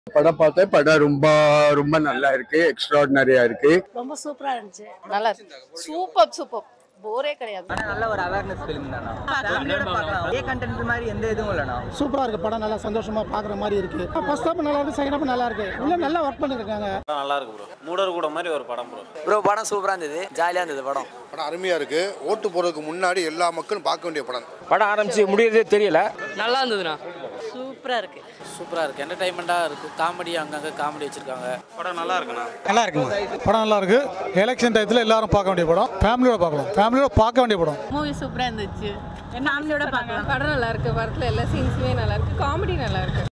படம் பார்த்தேன் படம் ரொம்ப ரொம்ப நல்லா இருக்கு எக்ஸ்ட்ராடினரியா இருக்கு ரொம்ப சூப்பரா இருந்துச்சு நல்லா இருக்கு சூப்பர் சூப்பர் போரே கிடையாது ஆனா நல்ல ஒரு அவேர்னஸ் ஃபிலிம் தானா ஃபேமிலியோட பார்க்கலாம் ஒரே கண்டென்ட் மாதிரி எந்த இதுவும் இல்லைண்ணா சூப்பராக இருக்கு படம் நல்லா சந்தோஷமா பார்க்குற மாதிரி இருக்கு ஃபர்ஸ்ட் ஹாப் நல்லா இருக்கு செகண்ட் ஹாப் நல்லா இருக்கு உள்ள நல்லா ஒர்க் பண்ணிருக்காங்க நல்லா இருக்கு ப்ரோ மூடர் கூட மாதிரி ஒரு படம் ப்ரோ ப்ரோ படம் சூப்பரா இருந்தது ஜாலியா இருந்தது படம் படம் அருமையாக இருக்குது ஓட்டு போகிறதுக்கு முன்னாடி எல்லா மக்களும் பார்க்க வேண்டிய படம் படம் ஆரம்பிச்சு முடியறதே தெரியல நல்லா இருந்ததுண்ணா சூப்பரா இருக்கு சூப்பராக இருக்கு என்டர்டைன்மெண்ட்டாக இருக்கு காமெடி அங்கங்கே காமெடி வச்சிருக்காங்க படம் நல்லா இருக்குண்ணா நல்லா இருக்குங்க படம் நல்லா இருக்கு எலெக்ஷன் டயத்தில் எல்லாரும் பார்க்க வேண்டிய படம் ஃபேமிலியோட பார்க்கலாம் ஃபேமிலியோட பார்க்க வேண்டிய படம் மூவி சூப்பரா இருந்துச்சு ஃபேமிலியோட பார்க்கலாம் படம் நல்லா இருக்கு படத்துல எல்லா சீன்ஸுமே நல்லா இருக்கு காமெடி நல்லா இருக்கு